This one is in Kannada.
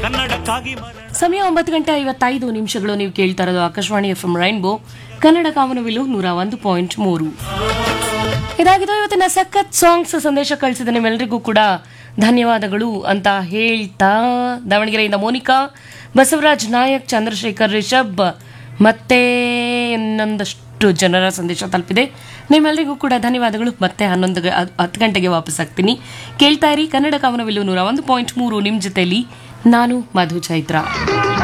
ಕನ್ನಡಕ್ಕಾಗಿ ಮರ ಸಮಯ ಒಂಬತ್ತು ಗಂಟೆ ಐವತ್ತೈದು ನಿಮಿಷಗಳು ನೀವು ಕೇಳ್ತಾ ಇರೋದು Akashvani F M rainbow Kannada ಕಾಮನವಿಲು ನೂರ ಒಂದು ಪಾಯಿಂಟ್ ಮೂರು ಇದಾಗಿದ್ದು ಇವತ್ತಿನ ಸಖತ್ ಸಾಂಗ್ಸ್ ಸಂದೇಶ ಕಳಿಸಿದ ನಿಮ್ಮೆಲ್ಲರಿಗೂ ಕೂಡ ಧನ್ಯವಾದಗಳು ಅಂತ ಹೇಳ್ತಾ ದಾವಣಗೆರೆಯಿಂದ ಮೋನಿಕಾ ಬಸವರಾಜ್ ನಾಯಕ್ ಚಂದ್ರಶೇಖರ್ ರಿಷಬ್ ಮತ್ತೆ ಇನ್ನೊಂದಷ್ಟು ಜನರ ಸಂದೇಶ ತಲುಪಿದೆ ನಿಮ್ಮೆಲ್ಲರಿಗೂ ಕೂಡ ಧನ್ಯವಾದಗಳು ಮತ್ತೆ ಹನ್ನೊಂದು ಗ- ಹತ್ತು ಗಂಟೆಗೆ ವಾಪಸ್ ಆಗ್ತೀನಿ ಕೇಳ್ತಾ ಇರಿ ಕನ್ನಡ ಕಾಮನವಿಲು ನೂರ ಒಂದು ಪಾಯಿಂಟ್ ಮೂರು ನಿಮ್ಮ ಜೊತೆಲಿ ನಾನು ಮಧು ಚೈತ್ರ